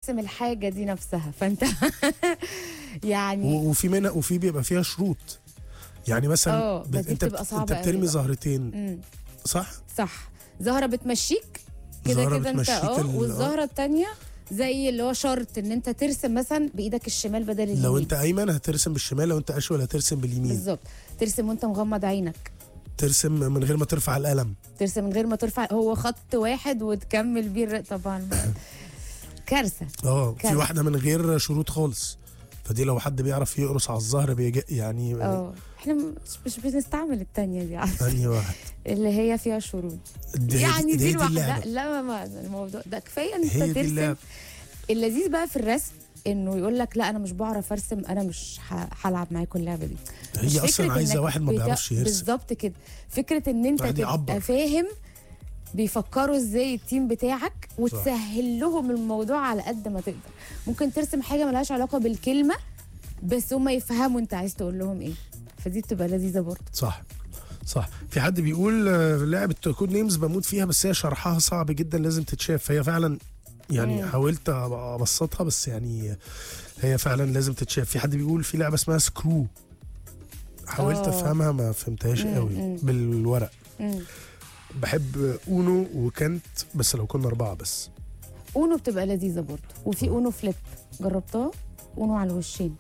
ترسم الحاجه دي نفسها فانت يعني و- وفي منها وفي بيبقى فيها شروط يعني مثلا اه، بت- بس دي انت بتبقى بت- صعبة انت قوي بترمي بقى. زهرتين مم. صح صح زهره بتمشيك كده زهرة كده انت بتمشيك اه ال- والزهره التانية زي اللي هو شرط ان انت ترسم مثلا بايدك الشمال بدل اليمين لو انت ايمن هترسم بالشمال لو انت اشول هترسم باليمين بالظبط ترسم وانت مغمض عينك ترسم من غير ما ترفع القلم ترسم من غير ما ترفع هو خط واحد وتكمل بيه الر- طبعا كارثه اه في كان. واحده من غير شروط خالص فدي لو حد بيعرف يقرص على الظهر بيجي يعني اه احنا مش, مش بنستعمل التانية دي عارفة؟ انهي واحد اللي هي فيها شروط دي يعني دي, دي دي لوحدها اللعبه لا ما ما الموضوع ده كفايه ان انت هي دي ترسم اللعبه اللذيذ بقى في الرسم انه يقول لك لا انا مش بعرف ارسم انا مش ه- هلعب معاكم اللعبه دي مش هي اصلا فكرة عايزه إنك واحد ما بتا- بيعرفش يرسم بالظبط كده فكره ان انت واحد يعبر. تبقى فاهم بيفكروا ازاي التيم بتاعك وتسهل لهم الموضوع على قد ما تقدر ممكن ترسم حاجه ملهاش علاقه بالكلمه بس هم يفهموا انت عايز تقول لهم ايه فدي بتبقى لذيذه برضه صح صح في حد بيقول آه، لعبه كود نيمز بموت فيها بس هي شرحها صعب جدا لازم تتشاف هي فعلا يعني مم. حاولت أب- ابسطها بس يعني هي فعلا لازم تتشاف في حد بيقول في لعبه اسمها سكرو حاولت آه. افهمها ما فهمتهاش مم، قوي مم. بالورق مم. بحب اونو وكانت بس لو كنا اربعه بس اونو بتبقى لذيذه برضه وفي اونو فليب جربتها اونو على الوشين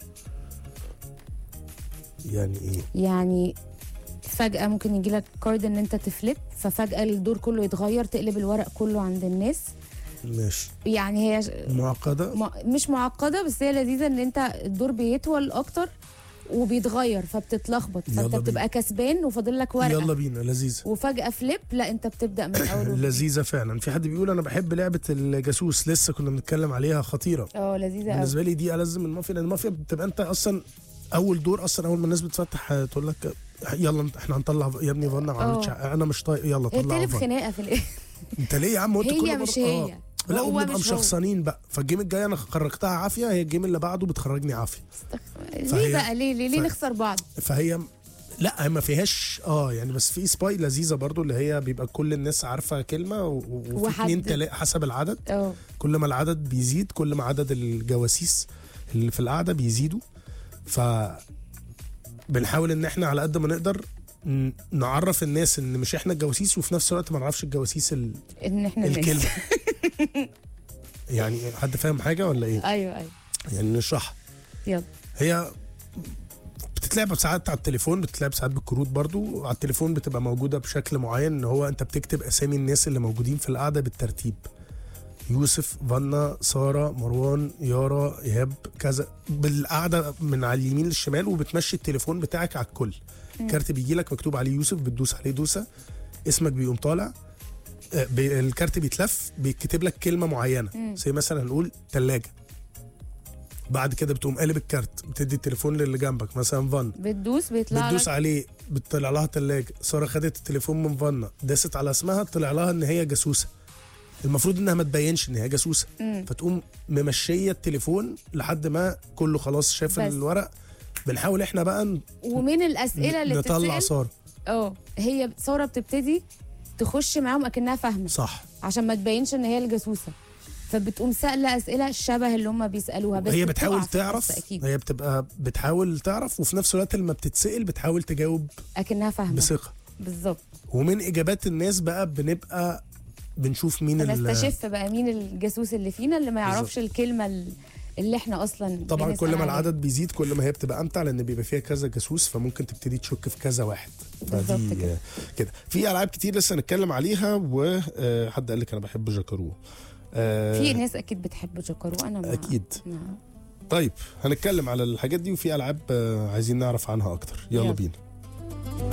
يعني ايه يعني فجأة ممكن يجي لك كارد ان انت تفليب ففجأة الدور كله يتغير تقلب الورق كله عند الناس ماشي يعني هي معقده م- مش معقدة بس هي لذيذة ان انت الدور بيطول اكتر وبيتغير فبتتلخبط يلا فانت بينا. بتبقى كسبان وفاضل لك ورقة يلا بينا لذيذه وفجأة فليب لا انت بتبدأ من اول وجديد. لذيذه فعلا في حد بيقول انا بحب لعبه الجاسوس لسه كنا بنتكلم عليها خطيره اه لذيذة قوي بالنسبه لي دي ألذ من المافيا لان المافيا بتبقى انت اصلا اول دور اصلا اول ما الناس بتفتح آه، تقول لك آه، يلا احنا هنطلع يا ابني فانا ما عملتش اه. انا مش طايق يلا هي طلع تقلب خناقة في الاخر انت ليه يا عم هو انت كل هي مرة- مش اه. هي لا هو وبنبقى مش هو. مشخصنين بقى فالجيم الجاي انا خرجتها عافيه هي الجيم اللي بعده بتخرجني عافيه ليه فهي- بقى ليه ليه, ليه ف- نخسر بعض فهي لا هي ما فيهاش اه يعني بس في سباي لذيذه برضو اللي هي بيبقى كل الناس عارفه كلمه و- و- وفي وحد- اتنين تلاقي حسب العدد اه كل ما العدد بيزيد كل ما عدد الجواسيس اللي في القعده بيزيدوا ف بنحاول ان احنا على قد ما نقدر ن- نعرف الناس ان مش احنا الجواسيس وفي نفس الوقت ما نعرفش الجواسيس ال... ان احنا الناس. الكلمه يعني حد فاهم حاجه ولا ايه ايوه ايوه يعني نشرحها يلا هي بتتلعب ساعات على التليفون بتتلعب ساعات بالكروت برضو على التليفون بتبقى موجوده بشكل معين ان هو انت بتكتب اسامي الناس اللي موجودين في القعده بالترتيب يوسف فانا ساره مروان يارا ايهاب كذا بالقعده من على اليمين للشمال وبتمشي التليفون بتاعك على الكل كارت بيجي لك مكتوب عليه يوسف بتدوس عليه دوسه اسمك بيقوم طالع آه، بي- الكارت بيتلف بيتكتب لك كلمه معينه مم. زي مثلا هنقول ثلاجه بعد كده بتقوم قالب الكارت بتدي التليفون للي جنبك مثلا فن بتدوس بيطلع بتدوس لك عليه بتطلع لها تلاجة ساره خدت التليفون من فنا داست على اسمها طلع لها ان هي جاسوسه المفروض انها ما تبينش ان هي جاسوسه مم. فتقوم ممشيه التليفون لحد ما كله خلاص شاف بس. الورق بنحاول احنا بقى ن- ومن الاسئله اللي نطلع بتتسال ساره اه هي ساره بتبتدي تخش معاهم اكنها فاهمه صح عشان ما تبينش ان هي الجاسوسه فبتقوم سائله اسئله شبه اللي هم بيسالوها بس هي بتقع بتحاول في النص تعرف اكيد هي بتبقى بتحاول تعرف وفي نفس الوقت لما بتتسال بتحاول تجاوب اكنها فاهمه بثقه بالظبط ومن اجابات الناس بقى بنبقى بنشوف مين ال- فنستشف بقى مين الجاسوس اللي فينا اللي ما يعرفش الكلمه ال- اللي احنا اصلا طبعا بنسأل كل ما عليها. العدد بيزيد كل ما هي بتبقى امتع لان بيبقى فيها كذا جاسوس فممكن تبتدي تشك في كذا واحد بالظبط فدي كده. آه، كده في العاب كتير لسه هنتكلم عليها وحد قال لك انا بحب جاكارو آه، في ناس اكيد بتحب جاكارو انا ما اكيد ما- طيب هنتكلم على الحاجات دي وفي العاب آه، عايزين نعرف عنها اكتر يلا يلا. بينا